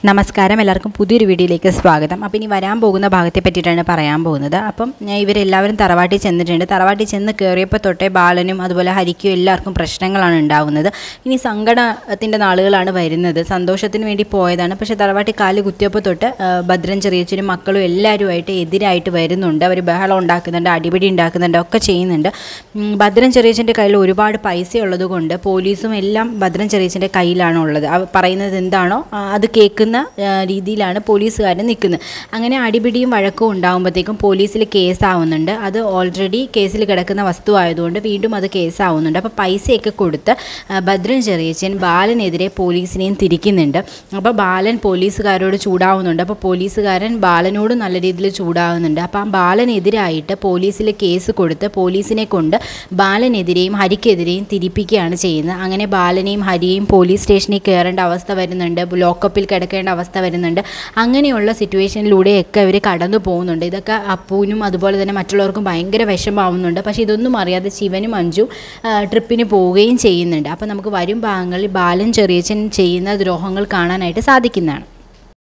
നമസ്കാരം എല്ലാവർക്കും പുതിയൊരു വീഡിയോയിലേക്ക് സ്വാഗതം അപ്പോൾ ഇനി വരാൻ പോകുന്ന ഭാഗത്തെ പറ്റിയിട്ടാണ് പറയാൻ പോകുന്നത് അപ്പം ഞാൻ ഇവരെല്ലാവരും തറവാട്ടിൽ ചെന്നിട്ടുണ്ട് തറവാട്ടിൽ ചെന്ന് കയറിയപ്പോൾ തൊട്ടേ ബാലനും അതുപോലെ ഹരിക്കും എല്ലാവർക്കും പ്രശ്നങ്ങളാണ് ഉണ്ടാവുന്നത് ഇനി സങ്കടത്തിൻ്റെ നാളുകളാണ് വരുന്നത് സന്തോഷത്തിന് വേണ്ടി പോയതാണ് പക്ഷേ തറവാട്ടിൽ കാല് കുത്തിയപ്പോൾ തൊട്ട് ആ, ഭദ്രൻ ചെറിയച്ചനും മക്കളും എല്ലാവരുമായിട്ട് എതിരായിട്ട് വരുന്നുണ്ട് അവർ ബഹളം ഉണ്ടാക്കുന്നുണ്ട് അടിപിടി ഉണ്ടാക്കുന്നുണ്ട് ഒക്കെ ചെയ്യുന്നുണ്ട് ഉം, ഭദ്രൻ ചെറിയച്ചൻ്റെ കയ്യിൽ ഒരുപാട് പൈസ ഉള്ളത് കൊണ്ട് പോലീസും എല്ലാം ഭദ്രൻ ചെറിയച്ചൻ്റെ കയ്യിലാണ് ഉള്ളത് അവ പറയുന്നത് എന്താണോ ആ, അത് കേൾക്കുന്ന ആ, രീതിയിലാണ് പോലീസുകാർ നിൽക്കുന്നത് അങ്ങനെ അടിപിടിയും വഴക്കും ഉണ്ടാകുമ്പോഴത്തേക്കും പോലീസിൽ കേസാവുന്നുണ്ട് അത് ഓൾറെഡി കേസിൽ കിടക്കുന്ന വസ്തു ആയതുകൊണ്ട് വീണ്ടും അത് കേസാവുന്നുണ്ട് അപ്പോൾ പൈസയൊക്കെ കൊടുത്ത് ആ, ഭദ്രൻ ചെറിയച്ചൻ ബാലനെതിരെ പോലീസിനെയും തിരിക്കുന്നുണ്ട് അപ്പോൾ ബാലൻ പോലീസുകാരോട് ചൂടാവുന്നുണ്ട് അപ്പോൾ പോലീസുകാരൻ ബാലനോട് നല്ല രീതിയിൽ ചൂടാവുന്നുണ്ട് അപ്പോൾ ആ ബാലനെതിരായിട്ട് പോലീസിൽ കേസ് കൊടുത്ത് പോലീസിനെ കൊണ്ട് ബാലനെതിരെയും ഹരിക്കെതിരെയും തിരിപ്പിക്കുകയാണ് ചെയ്യുന്നത് അങ്ങനെ ബാലനെയും ഹരിയെയും പോലീസ് സ്റ്റേഷനിൽ കയറേണ്ട അവസ്ഥ വരുന്നുണ്ട് ലോക്കപ്പിൽ കിടക്കേണ്ട അവസ്ഥ വരുന്നുണ്ട് അങ്ങനെയുള്ള സിറ്റുവേഷനിലൂടെയൊക്കെ അവർ കടന്നു പോകുന്നുണ്ട് ഇതൊക്കെ അപ്പൂനും അതുപോലെ തന്നെ മറ്റുള്ളവർക്കും ഭയങ്കര വിഷമാവുന്നുണ്ട് പക്ഷേ ഇതൊന്നും അറിയാതെ ശിവനും അഞ്ചും ആ, ട്രിപ്പിന് പോവുകയും ചെയ്യുന്നുണ്ട് അപ്പോൾ നമുക്ക് വരും ഭാഗങ്ങളിൽ ബാലൻ ചെറിയച്ചൻ ചെയ്യുന്ന ദ്രോഹങ്ങൾ കാണാനായിട്ട് സാധിക്കുന്നതാണ്